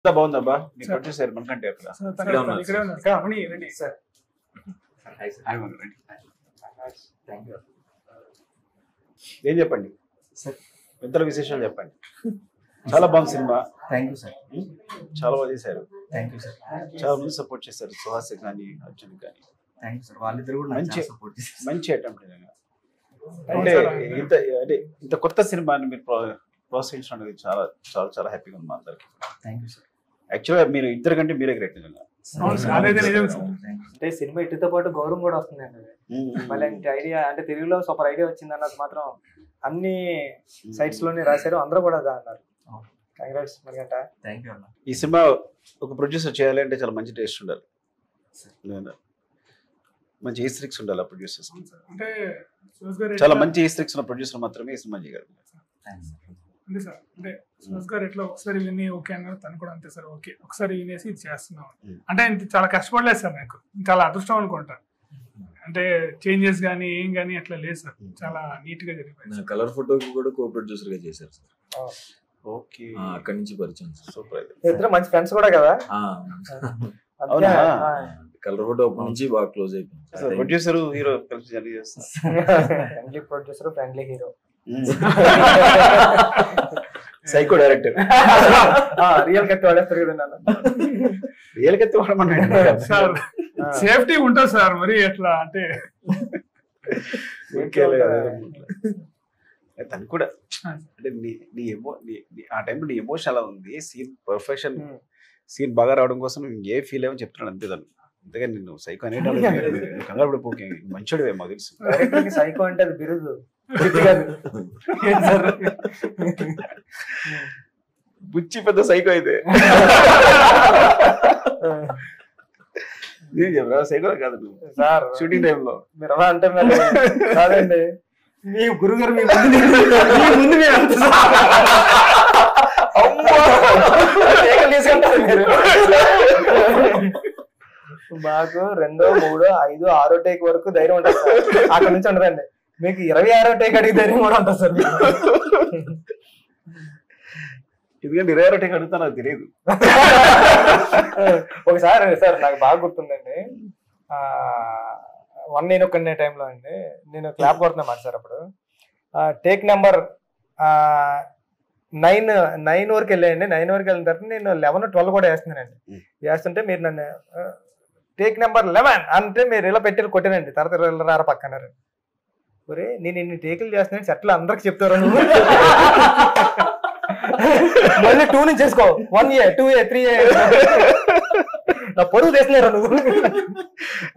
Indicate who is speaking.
Speaker 1: అంతా బాగుందబ్బా మీకు వచ్చేసారు మనకంటే అక్కడ
Speaker 2: సార్, తన-
Speaker 3: ఇక్కడే ఉన్నారు,
Speaker 2: ఇక్కడే ఉన్నారు. ఇక్కడ అవని రండి సార్
Speaker 1: ఆగమను, రండి. ఏం చెప్పండి ఇద్దరు విశేషాలు చెప్పండి చాలా బాగుంది సినిమా
Speaker 4: థ్యాంక్ యూ సార్
Speaker 1: చాలా బాగా చేశారు
Speaker 4: థ్యాంక్ యూ సార్
Speaker 1: చాలా మంది సపోర్ట్ చేశారు సుహాస్ కానీ అర్జున్ కానీ
Speaker 4: థ్యాంక్ యూ సార్ వాళ్ళిద్దరు కూడా నాకు
Speaker 1: మంచి-
Speaker 4: చాలా సపోర్ట్ చేశారు
Speaker 1: మంచి అటెంప్ట్ నిజంగా అంటే ఇంత అంటే ఇంత కొత్త సినిమాని మీరు ప్రో- ప్రోత్సహించడం అనేది చాలా చాలా చాలా హ్యాపీగా ఉంది మా అందరికి
Speaker 4: థ్యాంక్ యూ సార్
Speaker 1: యాక్చువల్గా మీరు ఇద్దరు కంటే మీరే గ్రేట్ నిజంగా
Speaker 2: అవును సార్, అదైతే నిజం సార్.
Speaker 5: అంటే సినిమా ఇటుతో పాటు గౌరవం కూడా వస్తుందండి అది. మళ్ళీ ఐడియా అంటే తెలుగులో సూపర్ ఐడియా వచ్చింది అన్నది మాత్రం అన్ని సైట్స్ లోనే రాశారు అందరూ కూడా అదే అన్నారు
Speaker 4: అవును.
Speaker 5: కంగ్రాట్స్ మరిగంట
Speaker 4: థ్యాంక్ యూ అన్న
Speaker 1: ఈ సినిమా ఒక ప్రొడ్యూసర్ చేయాలి అంటే చాలా మంచి టేస్ట్ ఉండాలి లేదా? మంచి ఈస్ట్రిక్స్ ఉండాలి ఆ ప్రొడ్యూసర్స్
Speaker 2: అంటే సురేష్ గారు
Speaker 1: చాలా
Speaker 2: ఎట్లా-
Speaker 1: మంచి ఈస్ట్రిక్స్ ఉన్న ప్రొడ్యూసర్ మాత్రమే ఈ సినిమా చేయగలరు
Speaker 4: థ్యాంక్స్ సార్
Speaker 2: అంతే సార్ అంటే సురేష్ గారు ఎట్లా ఒకసారి విని ఓకే అన్నారు తను కూడా అంతే సార్ ఓకే ఒకసారి వినేసి ఇది చేస్తున్నాం
Speaker 1: Hmm.
Speaker 2: అంటే ఇంత చాలా కష్టపడలేదు సార్ నాకు చాలా అదృష్టం అనుకుంటా అంటే చేంజెస్ కానీ ఏం కానీ అట్లా లేదు సార్
Speaker 1: Hmm.
Speaker 2: చాలా నీట్ గా జరిగిపోయింది సార్.
Speaker 3: కలర్ ఫోటోకి కూడా కో ప్రొడ్యూసర్ గా చేశారు సార్
Speaker 1: ఓకే
Speaker 3: ఆ, అక్కడి నుంచి పరిచయం సార్
Speaker 1: సూపర్ అయితే
Speaker 5: ఇద్దరు మంచి ఫ్రెండ్స్ కూడా కదా
Speaker 3: ఆ,
Speaker 5: అందుకే,
Speaker 1: అవునా?
Speaker 5: ఆ,
Speaker 3: కలర్ ఫోటో అప్పటి నుంచి బాగా క్లోజ్ అయిపోయింది సార్.
Speaker 1: ప్రొడ్యూసర్ హీరో కలిసి జర్నీ చేస్తారు
Speaker 5: friendly producer friendly hero
Speaker 1: psycho director
Speaker 5: real కత్తి వాడేస్తారు కదా నన్ను
Speaker 1: రియల్ కత్తి వాడమన్నాడు
Speaker 2: సార్ సేఫ్టీ ఉంటుంది సార్ మరి ఎట్లా అంటే
Speaker 1: ఊరికేలే అదే. తను కూడా అంటే నీ నీ ఎమో నీ నీ- ఆ టైంలో నీ ఎమోషన్ అలా ఉంది సీన్ పర్ఫెక్షన్
Speaker 5: Hmm.
Speaker 1: సీన్ బాగా రావడం కోసం నువ్వు ఏ ఫీల్ అయ్యో చెప్తున్నాను అంతే దాన్ని అంతేగాని నేను సైకో అనేటాడు కంగారు పడిపోకే మంచోడివే మాకు తెలుసు
Speaker 5: డైరెక్టర్ కి సైకో అంటే అది బిరుదు బిరుదు కాదు. ఏం సార్?
Speaker 1: బుచ్చి పెద్ద సైకో అయితే నేను చెప్పరా సైకో కాదు నువ్వు
Speaker 5: సార్
Speaker 1: షూటింగ్ టైంలో
Speaker 5: మీరు అలా అంటే మరి కాదండి మీ గురుగారు మీ ముందు మీ ముందు మీరు అంత అమ్మో! కేకలు తీసుకుంటారు మీరు. మాకు రెండో మూడో ఐదు ఆరో టేక్ వరకు ధైర్యం ఉంటుంది సార్ అక్కడ నుంచి ఉండదండి మీకు ఇరవై ఆరో టేక్ అడిగి ధైర్యం కూడా ఉంటుంది సార్ మీకు.
Speaker 1: ఎందుకంటే ఇరవై ఒకటి అడుగుతా నాకు తెలియదు
Speaker 5: ఒకసారి సార్ నాకు బాగా గుర్తుందండి ఆ వన్ నేను ఒక్కనే టైంలో అండి నేను క్లాప్ కొడుతున్నా మాట సార్ అప్పుడు టేక్ నెంబర్ నైన్ నైన్ వరకు వెళ్ళాయండి నైన్ వరకు వెళ్ళిన తర్వాత నేను లెవెన్ ట్వెల్వ్ కూడా వేస్తున్నానండి
Speaker 1: Hmm.
Speaker 5: వేస్తుంటే మీరు నన్ను టేక్ నెంబర్ లెవెన్ అంటే మీరు ఇలా పెట్టి కొట్టానండి తర్వాత ఇలా రారా పక్కన్నారు ఒరే నేను ఇన్ని టేకులు చేస్తున్నాను చెట్లు అందరికి చెప్తారు నువ్వు మళ్ళీ టూ నుంచి చేసుకో one A two A three A నా పొరుగు తెస్తున్నారా నువ్వు